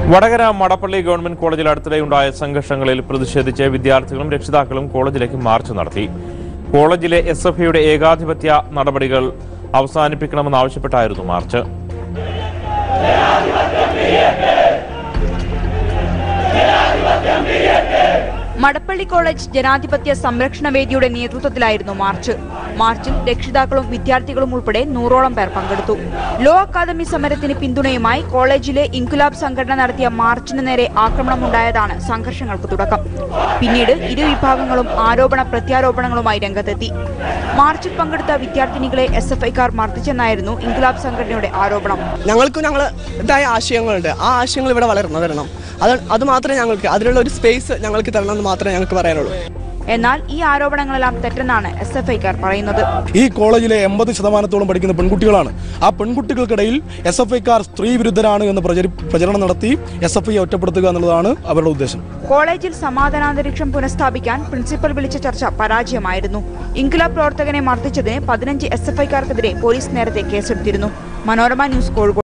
Vadakara Madappally government കോളേജിൽ അടുത്തിടെയുണ്ടായ സംഘർഷങ്ങളിൽ പ്രതിഷേധിച്ച് വിദ്യാർത്ഥികളും രക്ഷിതാക്കളും കോളേജിലേക്ക് മാർച്ച് നടത്തി കോളേജിലെ എസ് എഫ് ഐയുടെ ഏകാധിപത്യ നടപടികൾ അവസാനിപ്പിക്കണമെന്നാവശ്യപ്പെട്ടായിരുന്നു മാർച്ച് മടപ്പള്ളി കോളേജ് ജനാധിപത്യ സംരക്ഷണ വേദിയുടെ നേതൃത്വത്തിലായിരുന്നു മാർച്ച് മാർച്ചിൽ രക്ഷിതാക്കളും വിദ്യാർത്ഥികളും ഉൾപ്പെടെ നൂറോളം പേർ പങ്കെടുത്തു ലോ അക്കാദമി സമരത്തിന് പിന്തുണയുമായി കോളേജിലെ ഇൻകുലാബ് സംഘടന നടത്തിയ മാർച്ചിന് നേരെ ആക്രമണമുണ്ടായതാണ് സംഘർഷങ്ങൾക്ക് തുടക്കം പിന്നീട് ഇരു വിഭാഗങ്ങളും ആരോപണ പ്രത്യാരോപണങ്ങളുമായി രംഗത്തെത്തി മാർച്ചിൽ പങ്കെടുത്ത വിദ്യാർത്ഥിനികളെ എസ് എഫ് ഐക്കാർ മർദ്ദിച്ചെന്നായിരുന്നു ഇൻകുലാബ് സംഘടനയുടെ ആരോപണം ഞങ്ങൾക്ക് ഞങ്ങളുടേതായ ആശയങ്ങളുണ്ട് ആ ആശയങ്ങൾ ഇവിടെ വളർന്നു വരണം അത് അത് മാത്രമേ ഞങ്ങൾക്ക് അതിനുള്ള ഒരു സ്പേസ് ഞങ്ങൾക്ക് തരണം എന്ന് മാത്രമേ ഞങ്ങൾക്ക് പറയാനുള്ളൂ എന്നാൽ ഈ ആരോപണങ്ങളെല്ലാം തെറ്റെന്നാണ് എസ് എഫ് ഐക്കാർ പറയുന്നത് ഈ കോളേജിലെ എൺപത് ശതമാനത്തോളം പഠിക്കുന്ന പെൺകുട്ടികളാണ് ആ പെൺകുട്ടികൾക്കിടയിൽ എസ് എഫ് ഐക്കാർ സ്ത്രീ വിരുദ്ധരാണ് എന്ന് പ്രചരി പ്രചരണം നടത്തി എസ് എഫ് ഐ ഒറ്റപ്പെടുത്തുക എന്നുള്ളതാണ് അവരുടെ ഉദ്ദേശം കോളേജിൽ സമാധാനാന്തരീക്ഷം പുനഃസ്ഥാപിക്കാൻ പ്രിൻസിപ്പൽ വിളിച്ച ചർച്ച പരാജയമായിരുന്നു ഇൻക്ലാബ് പ്രവർത്തകനെ മർദ്ദിച്ചതിന് പതിനഞ്ച് എസ് എഫ് ഐക്കാർക്കെതിരെ പോലീസ് നേരത്തെ കേസെടുത്തിരുന്നു മനോരമ ന്യൂസ് കോഴിക്കോട്